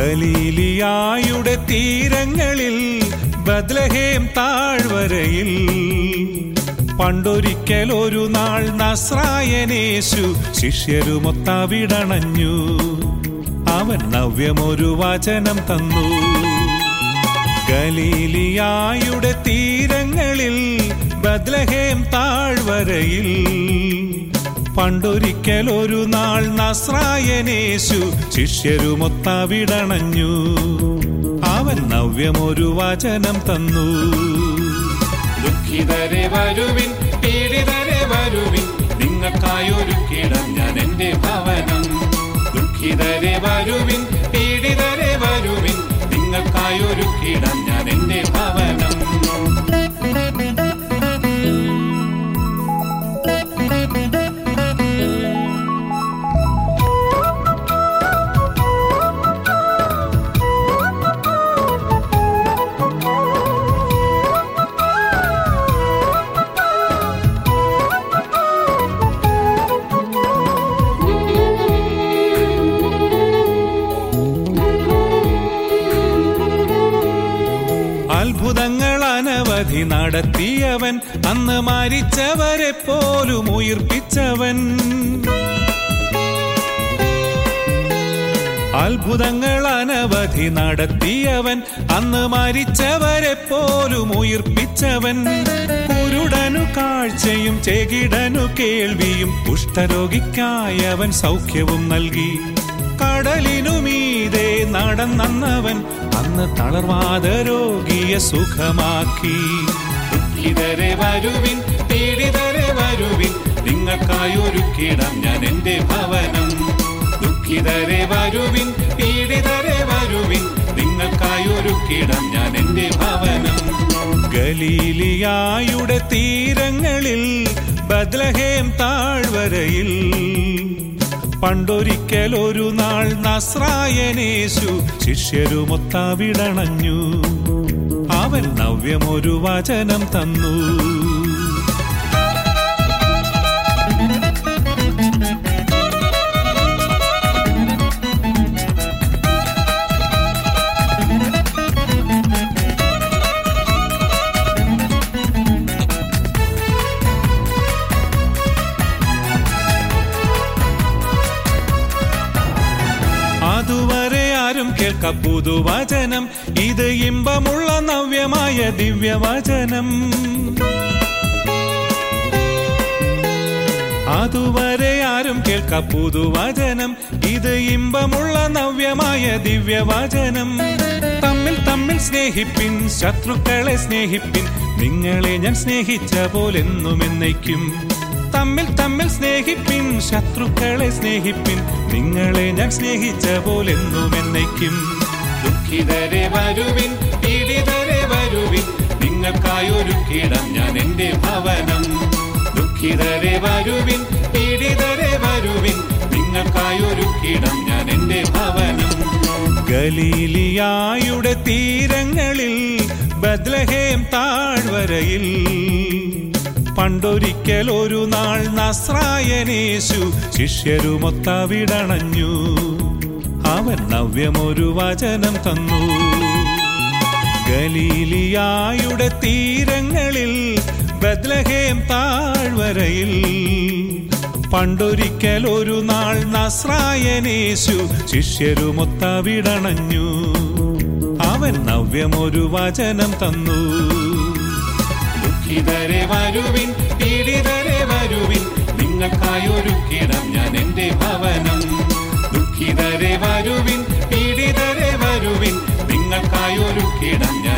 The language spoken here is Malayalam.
ഗലീലിയായുടെ തീരങ്ങളിൽ ബദ്ലഹേം താഴ്വരയിൽ പണ്ടൊരിക്കൽ ഒരു നാൾ നസ്രായനേശു ശിഷ്യരുമൊത്തവിടണഞ്ഞു അവൻ നവ്യമൊരു വചനം തന്നു ഗലീലിയായുടെ തീരങ്ങളിൽ ബദ്ലഹേം താഴ്വരയിൽ പണ്ടൊരിക്കൽ ഒരു നാൾ നസ്രായനേശു ശിഷ്യരുമൊത്തവിടണഞ്ഞു അവൻ നവ്യമൊരു വചനം തന്നു ദുഃഖിതരെ വരുവിൻ പീഡിതരെ വരുവിൻ നിങ്ങൾക്കായൊരുക്കിടം ഞാൻ എന്റെ ഭവനം ദുഃഖിതരെ വരുവിൻ പീഡിതരെ വരുവിൻ നിങ്ങൾക്കായൊരുക്കിടം ഞാൻ എന്റെ ഭവനം അത്ഭുതങ്ങൾ അനവധി നടത്തിയവൻ അന്ന് മരിച്ചവരെ പോലും ഉയിർപ്പിച്ചവൻ അത്ഭുതങ്ങൾ അനവധി നടത്തിയവൻ അന്ന് മരിച്ചവരെ പോലും ഉയിർപ്പിച്ചവൻ കുരുടനു കാഴ്ചയും ചെകിടനു കേൾവിയും കുഷ്ഠരോഗിക്കായവൻ സൗഖ്യവും നൽകി കടലിനു മീതെ നടന്നവൻ അന്ന് തളർവാദ രോഗിയെ സുഖമാക്കി ദുഃഖിതരെ വരുവിൻ പീഡിതരെ വരുവിൻ നിങ്ങൾക്കായൊരുക്കിടം ഞാൻ എന്റെ ഭവനം ദുഃഖിതരെ വരുവിൻ പീഡിതരെ വരുവിൻ നിങ്ങൾക്കായൊരുക്കിടം ഞാൻ എന്റെ ഭവനം ഗലീലിയായുടെ തീരങ്ങളിൽ ബദ്ലഹേം താഴ്വരയിൽ പണ്ടൊരിക്കൽ ഒരു നാൾ നസ്രായനേശു ശിഷ്യരുമൊത്തവിടണഞ്ഞു അവൻ നവ്യമൊരു വചനം തന്നു അതുവരെ ആരും കേൾക്ക പുതുവചനം ഇത് ഇമ്പമുള്ള നവ്യമായ ദിവ്യവചനം അതുവരെ ആരും കേൾക്ക പുതുവചനം ഇത് ഇമ്പമുള്ള നവ്യമായ ദിവ്യവചനം തമ്മിൽ തമ്മിൽ സ്നേഹിപ്പിൻ ശത്രുക്കളെ സ്നേഹിപ്പിൻ നിങ്ങളെ ഞാൻ സ്നേഹിച്ച പോലെന്നും എന്നേക്കും തമ്മിൽ തമ്മിൽ സ്നേഹിപ്പിൻ ശത്രുക്കളെ സ്നേഹിപ്പിൻ നിങ്ങളെ ഞാൻ സ്നേഹിച്ച പോലെന്നും എന്നേക്കും ദുഃഖിതരെ വരുവിൻ പീഡിതരെ വരുവിൻ നിങ്ങൾക്കായൊരുക്കിടം ഞാൻ എന്റെ ഭവനം ദുഃഖിതരെ വരുവിൻ പീഡിതരെ വരുവിൻ നിങ്ങൾക്കായൊരുക്കിടം ഞാൻ എന്റെ ഭവനം ഗലീലിയായുടെ തീരങ്ങളിൽ ബദ്ലഹേം താഴ്വരയിൽ പണ്ടൊരിക്കൽ ഒരു നാൾ നസ്രായനേശു ശിഷ്യരുമൊത്തവിടണഞ്ഞു അവൻ നവ്യമൊരു വചനം തന്നു ഗലീലിയായുടെ തീരങ്ങളിൽ ബദ്ലഹേം താഴ്വരയിൽ പണ്ടൊരിക്കൽ ഒരു നാൾ നസ്രായനേശു ശിഷ്യരുമൊത്തവിടണഞ്ഞു അവൻ നവ്യമൊരു വചനം തന്നു ദുഃഖിതരെ വരുവിൻ പീഡിതരെ വരുവിൻ നിങ്ങൾക്കായൊരുക്കിടം ഞാൻ എന്റെ ഭവനം ദുഃഖിതരെ വരുവിൻ പീഡിതരെ വരുവിൻ നിങ്ങൾക്കായൊരുക്കിടം ഞാൻ